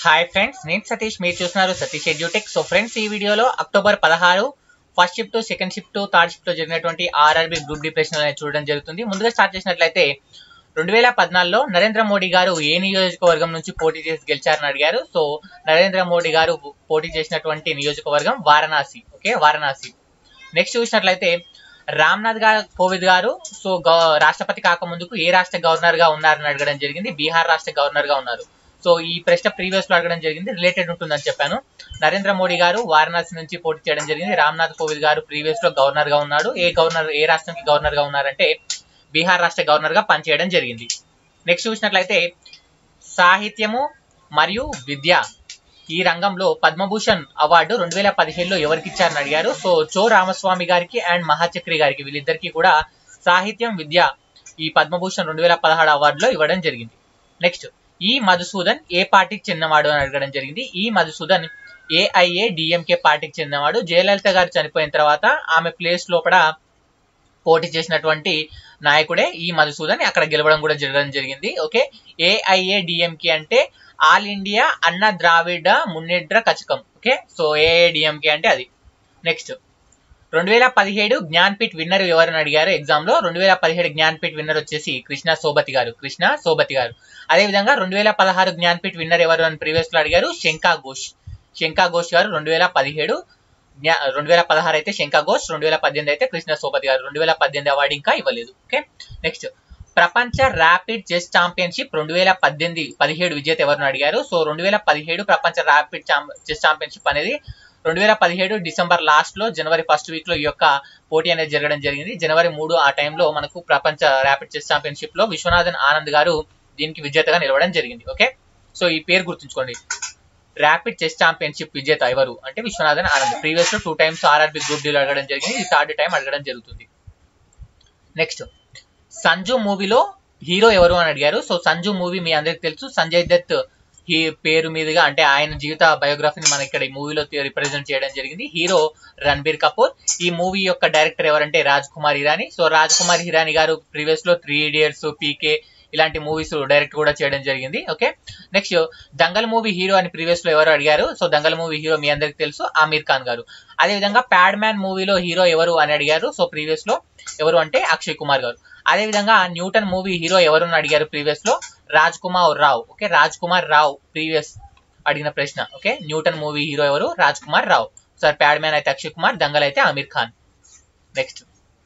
hi friends నేను సతీష్ మీరు చూస్తున్నారు సతీష్ ఎడ్యూటెక్ సో ఫ్రెండ్స్ ఈ వీడియోలో అక్టోబర్ పదహారు first shift second shift third shift లో జరిగినటువంటి ఆర్ఆర్బి గ్రూప్ డి ప్రశ్నలు అనేది చూడడం జరుగుతుంది ముందుగా స్టార్ట్ చేసినట్లయితే రెండు వేల పద్నాలుగులో నరేంద్ర మోడీ గారు ఏ నియోజకవర్గం నుంచి పోటీ చేసి గెలిచారని అడిగారు సో నరేంద్ర మోడీ గారు పోటీ చేసినటువంటి నియోజకవర్గం వారణాసి ఓకే వారణాసి నెక్స్ట్ చూసినట్లయితే రామ్నాథ్ గా కోవిద్ గారు సో గవ- రాష్ట్రపతి కాకముందుకు ఏ రాష్ట్ర గవర్నర్ గా ఉన్నారని అడగడం జరిగింది బీహార్ రాష్ట్ర గవర్నర్ గా ఉన్నారు సో ఈ ప్రశ్న ప్రీవియస్ లో అడగడం జరిగింది రిలేటెడ్ ఉంటుందని చెప్పాను నరేంద్ర మోడీ గారు వారణాసి నుంచి పోటీ చేయడం జరిగింది రామ్నాథ్ కోవిద్ గారు ప్రీవియస్ లో గవర్నర్ గా ఉన్నాడు ఏ గవర్నర్ ఏ రాష్ట్రానికి గవర్నర్ గా ఉన్నారంటే బీహార్ రాష్ట్ర గవర్నర్ గా పనిచేయడం జరిగింది నెక్స్ట్ చూసినట్లయితే సాహిత్యము మరియు విద్య ఈ రంగంలో పద్మభూషణ్ అవార్డు రెండు వేల పదిహేడులో ఎవరికి ఇచ్చారని అడిగారు సో చో రామస్వామి గారికి అండ్ మహాచక్రి గారికి వీళ్ళిద్దరికి కూడా సాహిత్యం విద్య ఈ పద్మభూషణ్ రెండు వేల పదహారు అవార్డులో ఇవ్వడం జరిగింది నెక్స్ట్ ఈ మధుసూదన్ ఏ పార్టీకి చెందినవాడు అని అడగడం జరిగింది ఈ మధుసూదన్ ఏఐఏ డిఎంకే పార్టీకి చెందినవాడు జయలలిత గారు చనిపోయిన తర్వాత ఆమె ప్లేస్ లోపల పోటీ చేసినటువంటి నాయకుడే ఈ మధుసూదన్ అక్కడ గెలవడం కూడా జరగడం జరిగింది ఓకే ఏఐఏ డిఎంకే అంటే all India Anna Dravida Munnetra Kazhagam okay so AIADMK అంటే అది నెక్స్ట్ రెండు వేల పదిహేడు జ్ఞాన్పీఠ్ విన్నర్ ఎవరని అడిగారు ఎగ్జామ్ లో రెండు వేల పదిహేడు జ్ఞాన్పీఠ్ విన్నర్ వచ్చేసి కృష్ణ సోబతి గారు కృష్ణ సోబతి గారు అదే విధంగా రెండు వేల పదహారు జ్ఞాన్పీఠ్ విన్నర్ ఎవరు అని ప్రీవియస్ లో అడిగారు శంకా ఘోష్ శంకా ఘోష్ గారు రెండు వేల పదిహేడు జ్ఞా- రెండు వేల పదహారు అయితే శంకా ఘోష్ రెండు వేల పద్దెనిమిది అయితే కృష్ణ సోబతి గారు రెండు వేల పద్దెనిమిది అవార్డు ఇంకా ఇవ్వలేదు ఓకే నెక్స్ట్ ప్రపంచ ర్యాపిడ్ చెస్ ఛాంపియన్షిప్ రెండు వేల పద్దెనిమిది పదిహేడు విజేత ఎవరిని అడిగారు సో రెండు వేల పదిహేడు ప్రపంచ ర్యాపిడ్ చెస్ ఛాంపియన్షిప్ అనేది రెండు వేల పదిహేడు డిసెంబర్ లాస్ట్ లో జనవరి ఫస్ట్ వీక్ లో ఈ యొక్క పోటీ అనేది జరగడం జరిగింది జనవరి మూడు ఆ టైంలో మనకు ప్రపంచ ర్యాపిడ్ చెస్ ఛాంపియన్షిప్ లో విశ్వనాథన్ ఆనంద్ గారు దీనికి విజేతగా నిలవడం జరిగింది ఓకే సో ఈ పేరు గుర్తుంచుకోండి ర్యాపిడ్ చెస్ ఛాంపియన్షిప్ విజేత ఎవరు అంటే విశ్వనాథన్ ఆనంద్ ప్రీవియస్ లో టూ టైమ్స్ ఆర్ఆర్బి గ్రూప్ డీలో అడగడం జరిగింది ఇది థర్డ్ టైం అడగడం జరుగుతుంది నెక్స్ట్ సంజు మూవీలో హీరో ఎవరు అని అడిగారు సో సంజు మూవీ మీ అందరికి తెలుసు సంజయ్ దత్ ఈ పేరు మీదుగా అంటే ఆయన జీవిత బయోగ్రఫీని మన ఇక్కడ ఈ మూవీలో రిప్రజెంట్ చేయడం జరిగింది హీరో రణబీర్ కపూర్ ఈ మూవీ యొక్క డైరెక్టర్ ఎవరంటే రాజ్ కుమార్ ఇరానీ సో రాజ్ కుమార్ ఇరానీ గారు ప్రీవియస్ లో త్రీ ఇడియట్స్ పీకే ఇలాంటి మూవీస్ డైరెక్ట్ కూడా చేయడం జరిగింది okay next Dangal movie hero అని ప్రీవియస్ లో ఎవరు అడిగారు సో దంగల్ మూవీ హీరో మీ అందరికి తెలుసు ఆమీర్ ఖాన్ గారు అదే విధంగా ప్యాడ్ మ్యాన్ మూవీలో హీరో ఎవరు అని అడిగారు సో ప్రీవియస్ లో ఎవరు అంటే అక్షయ్ కుమార్ గారు అదే విధంగా న్యూటన్ మూవీ హీరో ఎవరు అని అడిగారు ప్రీవియస్ లో రాజ్ కుమార్ రావు ఓకే రాజ్ కుమార్ రావు ప్రీవియస్ అడిగిన ప్రశ్న ఓకే న్యూటన్ మూవీ హీరో ఎవరు రాజ్ కుమార్ రావు సార్ ప్యాడ్ మ్యాన్ అయితే అక్షయ్ కుమార్ దంగల్ అయితే ఆమీర్ ఖాన్ నెక్స్ట్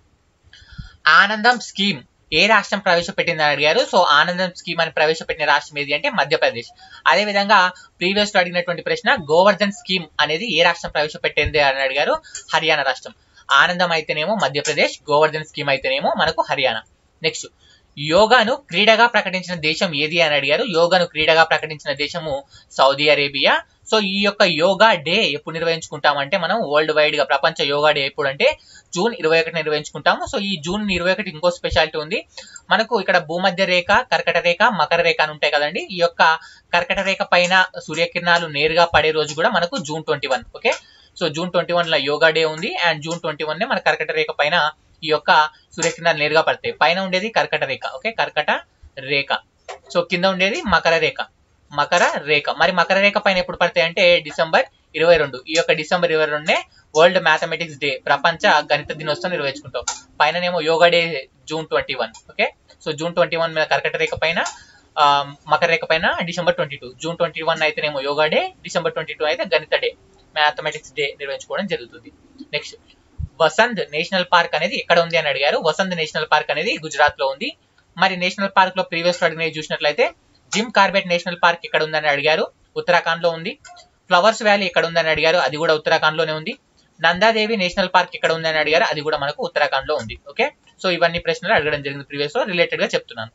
ఆనందం స్కీమ్ ఏ రాష్ట్రం ప్రవేశపెట్టిందని అడిగారు సో ఆనందం స్కీమ్ అని ప్రవేశపెట్టిన రాష్ట్రం ఏది అంటే మధ్యప్రదేశ్ అదే విధంగా ప్రీవియస్ లో అడిగినటువంటి ప్రశ్న గోవర్ధన్ స్కీమ్ అనేది ఏ రాష్ట్రం ప్రవేశపెట్టింది అని అడిగారు హర్యానా రాష్ట్రం ఆనందం అయితేనేమో మధ్యప్రదేశ్ గోవర్ధన్ స్కీమ్ అయితేనేమో మనకు హర్యానా నెక్స్ట్ యోగాను క్రీడగా ప్రకటించిన దేశం ఏది అని అడిగారు యోగాను క్రీడగా ప్రకటించిన దేశము సౌదీ అరేబియా సో ఈ యొక్క యోగా డే ఎప్పుడు నిర్వహించుకుంటామంటే మనం వరల్డ్ వైడ్ గా ప్రపంచ యోగా డే ఎప్పుడు అంటే జూన్ ఇరవై ఒకటి నిర్వహించుకుంటాము సో ఈ జూన్ ఇరవై ఒకటి ఇంకో స్పెషాలిటీ ఉంది మనకు ఇక్కడ భూమధ్య రేఖ కర్కట రేఖ మకర రేఖ అని ఉంటాయి కదండి ఈ యొక్క కర్కట రేఖ పైన సూర్యకిరణాలు నేరుగా పడే రోజు కూడా మనకు June twenty one okay so June twenty one లో యోగా డే ఉంది అండ్ జూన్ ట్వంటీ వన్ మన కర్కట రేఖ పైన ఈ యొక్క సూర్యకిరణాలు నేరుగా పడతాయి పైన ఉండేది కర్కట రేఖ ఓకే కర్కట రేఖ సో కింద ఉండేది మకర రేఖ మకర రేఖ మరి మకర రేఖ పైన ఎప్పుడు పడతాయి అంటే డిసెంబర్ ఇరవై రెండు ఈ యొక్క డిసెంబర్ ఇరవై రెండునే వరల్డ్ మ్యాథమెటిక్స్ డే ప్రపంచ గణిత దినోత్సవం నిర్వహించుకుంటాం పైననేమో yoga day June twenty one okay so June twenty one మీద కర్కట రేఖ పైన ఆ, మకర రేఖ పైన December twenty two June twenty one అయితేనేమో yoga day December twenty two అయితే గణిత డే మ్యాథమెటిక్స్ డే నిర్వహించుకోవడం జరుగుతుంది నెక్స్ట్ వసంత్ నేషనల్ పార్క్ అనేది ఎక్కడ ఉంది అని అడిగారు వసంత్ నేషనల్ పార్క్ అనేది గుజరాత్ లో ఉంది మరి నేషనల్ పార్క్ లో ప్రీవియస్ అడిగినవి చూసినట్లయితే జిమ్ కార్బెట్ నేషనల్ పార్క్ ఎక్కడ ఉందని అడిగారు ఉత్తరాఖండ్ లో ఉంది ఫ్లవర్స్ వ్యాలీ ఎక్కడ ఉందని అడిగారు అది కూడా ఉత్తరాఖండ్ లోనే ఉంది నందాదేవి నేషనల్ పార్క్ ఎక్కడ ఉందని అడిగారు అది కూడా మనకు ఉత్తరాఖండ్ లో ఉంది ఓకే సో ఇవన్నీ ప్రశ్నలు అడగడం జరిగింది ప్రీవియస్ లో రిలేటెడ్ గా చెప్తున్నాను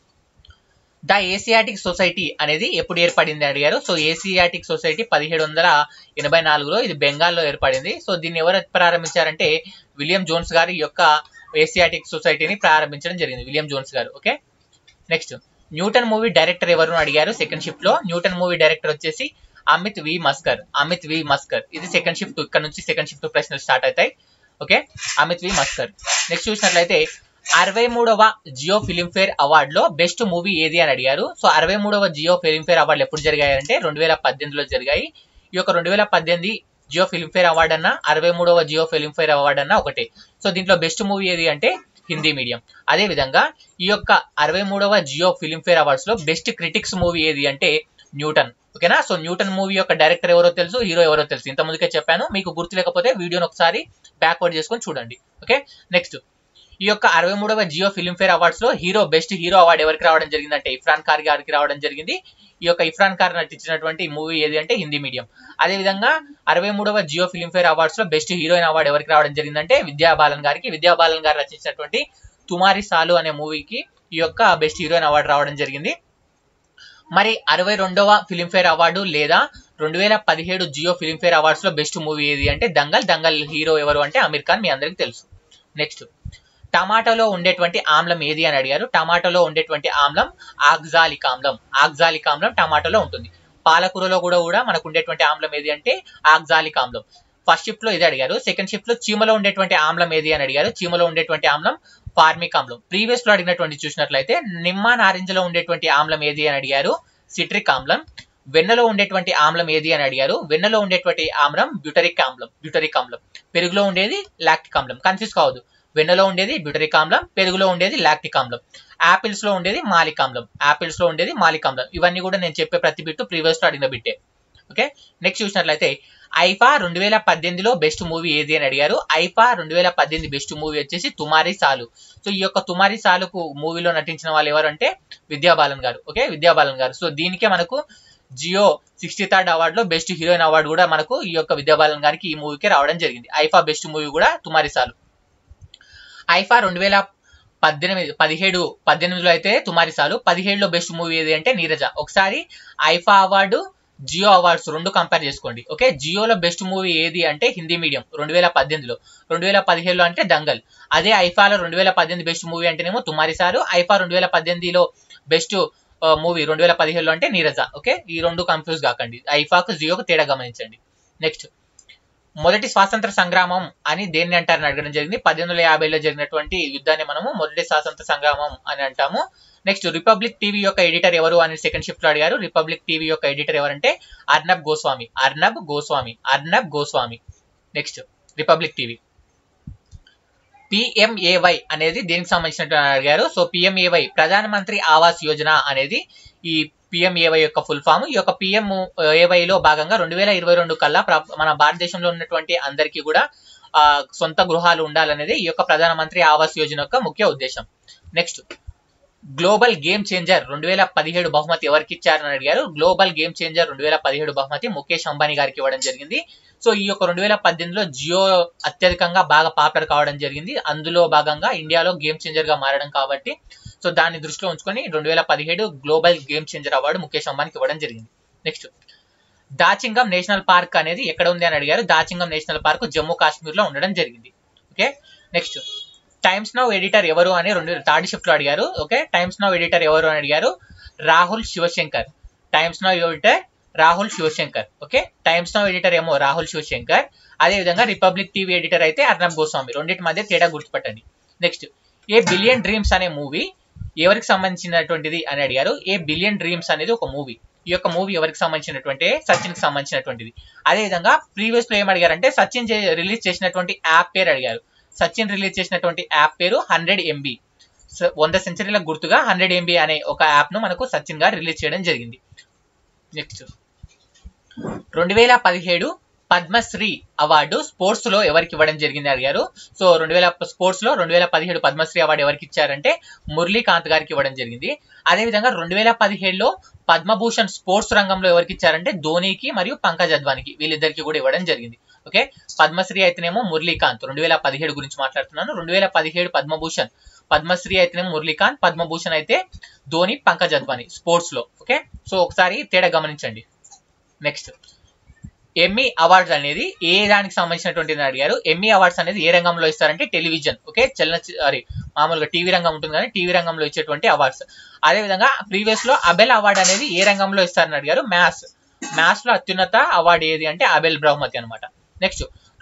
ద ఏసియాటిక్ సొసైటీ అనేది ఎప్పుడు ఏర్పడింది అడిగారు సో ఏసియాటిక్ సొసైటీ పదిహేడు వందల ఎనభై నాలుగులో ఇది బెంగాల్లో ఏర్పడింది సో దీన్ని ఎవరు ప్రారంభించారంటే విలియం జోన్స్ గారు ఈ యొక్క ఏసియాటిక్ సొసైటీని ప్రారంభించడం జరిగింది William Jones garu okay next Newton movie director ఎవరు అడిగారు సెకండ్ షిఫ్ట్ లో న్యూటన్ మూవీ డైరెక్టర్ వచ్చేసి అమిత్ వి మస్కర్ అమిత్ వి మస్కర్ ఇది సెకండ్ షిఫ్ట్ ఇక్కడ నుంచి సెకండ్ షిఫ్ట్ ప్రశ్నలు స్టార్ట్ అవుతాయి okay Amit V Masurkar next చూసినట్లయితే అరవై మూడవ జియో ఫిలింఫేర్ అవార్డ్ లో బెస్ట్ మూవీ ఏది అని అడిగారు సో అరవై మూడవ జియో ఫిలింఫేర్ అవార్డులు ఎప్పుడు జరిగాయంటే రెండు వేల పద్దెనిమిదిలో జరిగాయి ఈ యొక్క రెండు వేల పద్దెనిమిది జియో ఫిలింఫేర్ అవార్డ్ అన్న అరవై మూడవ జియో ఫిలింఫేర్ అవార్డ్ అన్న ఒకటే సో దీంట్లో బెస్ట్ మూవీ ఏది అంటే హిందీ మీడియం అదే విధంగా ఈ యొక్క అరవై మూడవ జియో ఫిలింఫేర్ అవార్డ్స్ లో బెస్ట్ క్రిటిక్స్ మూవీ ఏది అంటే న్యూటన్ ఓకేనా సో న్యూటన్ మూవీ యొక్క డైరెక్టర్ ఎవరో తెలుసు హీరో ఎవరో తెలుసు ఇంత ముందుకే చెప్పాను మీకు గుర్తు లేకపోతే వీడియోని ఒకసారి బ్యాక్వర్డ్ చేసుకొని చూడండి ఓకే నెక్స్ట్ ఈ యొక్క అరవై మూడవ జియో ఫిల్మ్ఫేర్ అవార్డ్స్ లో హీరో బెస్ట్ హీరో అవార్డు ఎవరికి రావడం జరిగిందంటే ఇఫ్రాన్ ఖాన్ గారికి రావడం జరిగింది ఈ యొక్క ఇఫ్రాన్ ఖాన్ నటించినటువంటి మూవీ ఏది అంటే హిందీ మీడియం అదే విధంగా అరవై మూడవ జియో ఫిల్మ్ఫేర్ అవార్డ్స్ లో బెస్ట్ హీరోయిన్ అవార్డు ఎవరికి రావడం జరిగిందంటే విద్యా బాలన్ గారికి విద్యా బాలన్ గారు రచించినటువంటి తుమారి సాలు అనే మూవీకి ఈ యొక్క బెస్ట్ హీరోయిన్ అవార్డు రావడం జరిగింది మరి అరవై రెండవ ఫిలింఫేర్ అవార్డు లేదా రెండు వేల పదిహేడు జియో ఫిలింఫేర్ అవార్డ్స్ లో బెస్ట్ మూవీ ఏది అంటే దంగల్ దంగల్ హీరో ఎవరు అంటే అమీర్ ఖాన్ మీ అందరికి తెలుసు నెక్స్ట్ టమాటాలో ఉండేటువంటి ఆమ్లం ఏది అని అడిగారు టమాటాలో ఉండేటువంటి ఆమ్లం ఆక్జాలిక్ ఆమ్లం ఆక్జాలిక్ ఆమ్లం టమాటాలో ఉంటుంది పాలకూరలో కూడా కూడా మనకు ఉండేటువంటి ఆమ్లం ఏది అంటే ఆక్జాలిక్ ఆమ్లం ఫస్ట్ షిఫ్ట్ లో ఇది అడిగారు సెకండ్ షిఫ్ట్ లో చీమలో ఉండేటువంటి ఆమ్లం ఏది అని అడిగారు చీమలో ఉండేటువంటి ఆమ్లం ఫార్మిక్ ఆమ్లం ప్రీవియస్ లో అడిగినటువంటి చూసినట్లయితే నిమ్మ నారింజలో ఉండేటువంటి ఆమ్లం ఏది అని అడిగారు సిట్రిక్ ఆమ్లం వెన్నలో ఉండేటువంటి ఆమ్లం ఏది అని అడిగారు వెన్నలో ఉండేటువంటి ఆమ్లం బ్యూటరిక్ ఆమ్లం బ్యూటరిక్ ఆమ్లం పెరుగులో ఉండేది లాక్టిక్ ఆమ్లం కన్ఫ్యూజ్ కావద్దు వెన్నలో ఉండేది బ్యూటరిక్ ఆమ్లం పెరుగులో ఉండేది లాక్టిక్ ఆమ్లం యాపిల్స్ లో ఉండేది మాలిక్ ఆమ్లం యాపిల్స్ లో ఉండేది మాలిక్ ఆమ్లం ఇవన్నీ కూడా నేను చెప్పే ప్రతి బిట్టు ప్రీవియస్ లో అడిగిన బిట్టే ఓకే నెక్స్ట్ చూసినట్లయితే ఐఫా రెండు వేల పద్దెనిమిదిలో బెస్ట్ మూవీ ఏది అని అడిగారు ఐఫా రెండు వేల పద్దెనిమిది బెస్ట్ మూవీ వచ్చేసి తుమారి సాలు సో ఈ యొక్క తుమారి సాలుకు మూవీలో నటించిన వాళ్ళు ఎవరు అంటే విద్యాబాలన్ గారు ఓకే విద్యాబాలన్ గారు సో దీనికే మనకు జియో సిక్స్టీ థర్డ్ అవార్డ్ లో బెస్ట్ హీరోయిన్ అవార్డు కూడా మనకు ఈ యొక్క విద్యాబాలన్ గారికి ఈ మూవీకి రావడం జరిగింది ఐఫా బెస్ట్ మూవీ కూడా తుమారి సాలు ఐఫా రెండు వేల పద్దెనిమిది పదిహేడు పద్దెనిమిదిలో అయితే తుమారి సాలు పదిహేడులో బెస్ట్ మూవీ ఏది అంటే నీరజ ఒకసారి ఐఫా అవార్డు జియో అవార్డ్స్ రెండు కంపేర్ చేసుకోండి ఓకే జియోలో బెస్ట్ మూవీ ఏది అంటే హిందీ మీడియం రెండు వేల పద్దెనిమిదిలో రెండు వేల పదిహేడులో అంటే దంగల్ అదే ఐఫాలో రెండు వేల పద్దెనిమిది బెస్ట్ మూవీ అంటేనేమో తుమారి సారు ఐఫా రెండు వేల పద్దెనిమిదిలో బెస్ట్ మూవీ రెండు వేల పదిహేడులో అంటే నీరజ ఓకే ఈ రెండు కన్ఫ్యూజ్ కాకండి ఐఫాకు జియోకు తేడా గమనించండి నెక్స్ట్ మొదటి స్వాతంత్ర సంగ్రామం అని దేన్ని అంటారని అడగడం జరిగింది పద్దెనిమిది వందల యాభైలో జరిగినటువంటి యుద్ధాన్ని మనము మొదటి స్వాతంత్ర సంగ్రామం అని అంటాము నెక్స్ట్ రిపబ్లిక్ టీవీ యొక్క ఎడిటర్ ఎవరు అని సెకండ్ షిఫ్ట్ లో అడిగారు రిపబ్లిక్ టీవీ యొక్క ఎడిటర్ ఎవరంటే Arnab Goswami Arnab Goswami Arnab Goswami next Republic TV PMAY అనేది దేనికి సంబంధించినట్టు అడిగారు సో పిఎంఏవై ప్రధానమంత్రి ఆవాస్ యోజన అనేది ఈ పిఎంఏవై యొక్క ఫుల్ ఫామ్ ఈ యొక్క పిఎం ఏవైలో భాగంగా రెండు వేల ఇరవై రెండు కల్లా మన భారతదేశంలో ఉన్నటువంటి అందరికీ కూడా ఆ సొంత గృహాలు ఉండాలనేది ఈ యొక్క ప్రధానమంత్రి ఆవాస్ యోజన యొక్క ముఖ్య ఉద్దేశం నెక్స్ట్ గ్లోబల్ గేమ్ చేంజర్ రెండు వేల పదిహేడు బహుమతి ఎవరికి ఇచ్చారని అడిగారు గ్లోబల్ గేమ్ చేంజర్ రెండు వేల పదిహేడు బహుమతి ముఖేష్ అంబానీ గారికి ఇవ్వడం జరిగింది సో ఈ యొక్క రెండు వేల పద్దెనిమిదిలో జియో అత్యధికంగా బాగా పాపులర్ కావడం జరిగింది అందులో భాగంగా ఇండియాలో గేమ్ చేంజర్ గా మారడం కాబట్టి సో దాన్ని దృష్టిలో ఉంచుకొని రెండు వేల పదిహేడు global game changer award Mukesh అంబానీకి ఇవ్వడం జరిగింది నెక్స్ట్ దాచింగం నేషనల్ పార్క్ అనేది ఎక్కడ ఉంది అని అడిగారు దాచింగం నేషనల్ పార్క్ జమ్మూ కాశ్మీర్ లో ఉండడం జరిగింది okay next Times Now editor ఎవరు అని రెండు థర్డ్ షిఫ్ట్ లో అడిగారు ఓకే టైమ్స్ నౌ ఎడిటర్ ఎవరు అని అడిగారు Rahul Shivshankar Times Now editor Rahul Shivshankar okay Times Now editor ఏమో రాహుల్ శివశంకర్ అదే విధంగా రిపబ్లిక్ టీవీ ఎడిటర్ అయితే అర్నబ్ గోస్వామి రెండింటి మధ్య తేడా గుర్తుపట్టండి నెక్స్ట్ ఏ బిలియన్ డ్రీమ్స్ అనే మూవీ ఎవరికి సంబంధించినటువంటిది అని అడిగారు ఏ బిలియన్ డ్రీమ్స్ అనేది ఒక మూవీ ఈ యొక్క మూవీ ఎవరికి సంబంధించినటువంటి సచిన్ కి సంబంధించినటువంటిది అదే విధంగా ప్రీవియస్ లో ఏం అడిగారంటే సచిన్ రిలీజ్ చేసినటువంటి యాప్ పేరు అడిగారు సచిన్ రిలీజ్ చేసినటువంటి యాప్ పేరు హండ్రెడ్ ఎంబీ వంద సెంచరీలకు గుర్తుగా హండ్రెడ్ ఎంబీ అనే ఒక యాప్ ను మనకు సచిన్ గారు రిలీజ్ చేయడం జరిగింది నెక్స్ట్ రెండు వేల పదిహేడు పద్మశ్రీ అవార్డు స్పోర్ట్స్ లో ఎవరికి ఇవ్వడం జరిగింది అడిగారు సో రెండు వేల స్పోర్ట్స్ లో రెండు వేల పదిహేడు పద్మశ్రీ అవార్డు ఎవరికి ఇచ్చారంటే మురళీకాంత్ గారికి ఇవ్వడం జరిగింది అదే విధంగా రెండు వేల పదిహేడులో పద్మభూషణ్ స్పోర్ట్స్ రంగంలో ఎవరికి ఇచ్చారంటే ధోనికి మరియు పంకజ్ అద్వానికి వీళ్ళిద్దరికి కూడా ఇవ్వడం జరిగింది ఓకే పద్మశ్రీ అయితేనేమో మురళీకాంత్ రెండు వేల పదిహేడు గురించి మాట్లాడుతున్నాను రెండు వేల పదిహేడు పద్మభూషణ్ పద్మశ్రీ అయితేనేమో మురళీకాంత్ పద్మభూషణ్ అయితే ధోని పంకజ్ అద్వాని స్పోర్ట్స్ లో ఓకే సో ఒకసారి తేడా గమనించండి నెక్స్ట్ ఎమ్మీ అవార్డ్స్ అనేది ఏ దానికి సంబంధించినటువంటి అడిగారు ఎమ్మీ అవార్డ్స్ అనేది ఏ రంగంలో ఇస్తారంటే టెలివిజన్ ఓకే చలన సారీ మామూలుగా టీవీ రంగం ఉంటుంది కానీ టీవీ రంగంలో ఇచ్చేటువంటి అవార్డ్స్ అదే విధంగా ప్రీవియస్ లో అబెల్ అవార్డ్ అనేది ఏ రంగంలో ఇస్తారని అడిగారు మ్యాథ్స్ మ్యాథ్స్ లో అత్యున్నత అవార్డు ఏది అంటే అబెల్ బహుమతి అనమాట నెక్స్ట్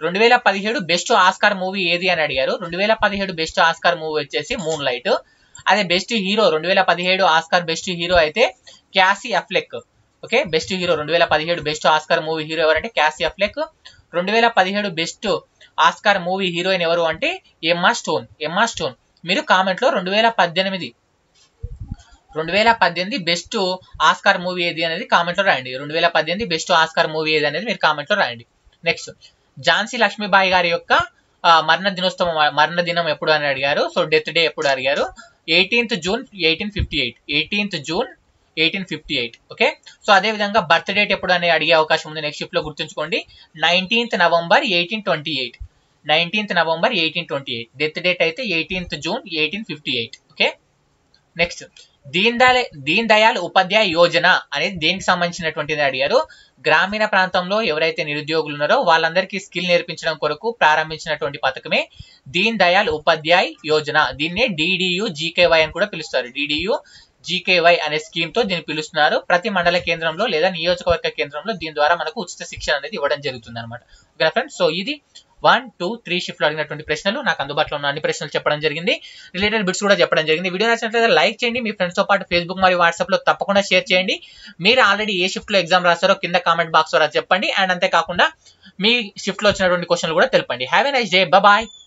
రెండు వేల పదిహేడు బెస్ట్ ఆస్కార్ మూవీ ఏది అని అడిగారు రెండు వేల పదిహేడు బెస్ట్ ఆస్కార్ మూవీ వచ్చేసి మూన్ లైట్ అదే బెస్ట్ హీరో రెండు వేల పదిహేడు ఆస్కార్ బెస్ట్ హీరో అయితే Casey Affleck okay best hero రెండు వేల పదిహేడు బెస్ట్ ఆస్కార్ మూవీ హీరో ఎవరంటే క్యాసీ అఫ్లెక్ రెండు వేల పదిహేడు బెస్ట్ ఆస్కార్ మూవీ హీరోయిన్ ఎవరు అంటే ఎమ్మా స్టోన్ ఎమ్మా స్టోన్ మీరు కామెంట్లో రెండు వేల పద్దెనిమిది రెండు వేల పద్దెనిమిది బెస్ట్ ఆస్కార్ మూవీ ఏది అనేది కామెంట్లో రాయండి రెండు వేల పద్దెనిమిది బెస్ట్ ఆస్కార్ మూవీ ఏది అనేది మీరు కామెంట్లో రాయండి నెక్స్ట్ ఝాన్సీ లక్ష్మీబాయి గారి యొక్క ఆ, మరణ దినోత్సవం మరణ దినం ఎప్పుడు అని అడిగారు సో డెత్ డే ఎప్పుడు అడిగారు eighteenth June eighteen fifty eight eighteenth June eighteen fifty eight okay so అదే విధంగా బర్త్ డేట్ ఎప్పుడు అని అడిగే అవకాశం ఉంది నెక్స్ట్ షిఫ్ట్ లో గుర్తుంచుకోండి nineteenth November eighteen twenty eight nineteenth November eighteen twenty eight death date అయితే eighteenth June eighteen fifty eight okay next Deen Dayal Deen Dayal Upadhyaya Yojana అనేది దేనికి సంబంధించినటువంటిది అడిగారు గ్రామీణ ప్రాంతంలో ఎవరైతే నిరుద్యోగులు ఉన్నారో వాళ్ళందరికీ స్కిల్ నేర్పించడం కొరకు ప్రారంభించినటువంటి పథకమే దీన్ దయాల్ ఉపాధ్యాయ్ యోజన దీన్నే డిడియు జీకేవై అని కూడా పిలుస్తారు డిడియు జీకేవై అనే స్కీమ్ తో దీన్ని పిలుస్తున్నారు ప్రతి మండల కేంద్రంలో లేదా నియోజకవర్గ కేంద్రంలో దీని ద్వారా మనకు ఉచిత శిక్షణ అనేది ఇవ్వడం జరుగుతుంది అనమాట ఓకే ఫ్రెండ్స్ సో ఇది వన్ టూ త్రీ షిఫ్ట్ లో అడిగినటువంటి ప్రశ్నలు నాకు అందుబాటులో ఉన్న అన్ని ప్రశ్నలు చెప్పడం జరిగింది రిలేటెడ్ బిట్స్ కూడా చెప్పడం జరిగింది వీడియో నచ్చినట్లయితే లైక్ చేయండి మీ ఫ్రెండ్స్ తో పాటు ఫేస్బుక్ మరియు వాట్సాప్ లో తప్పకుండా షేర్ చేయండి మీరు ఆల్రెడీ ఏ షిఫ్ట్ లో ఎగ్జామ్ రాస్తారో కింద కామెంట్ బాక్స్ ద్వారా చెప్పండి అండ్ అంతేకాకుండా మీ షిఫ్ట్ లో వచ్చినటువంటి క్వశ్చన్లు కూడా తెలపండి have a nice day bye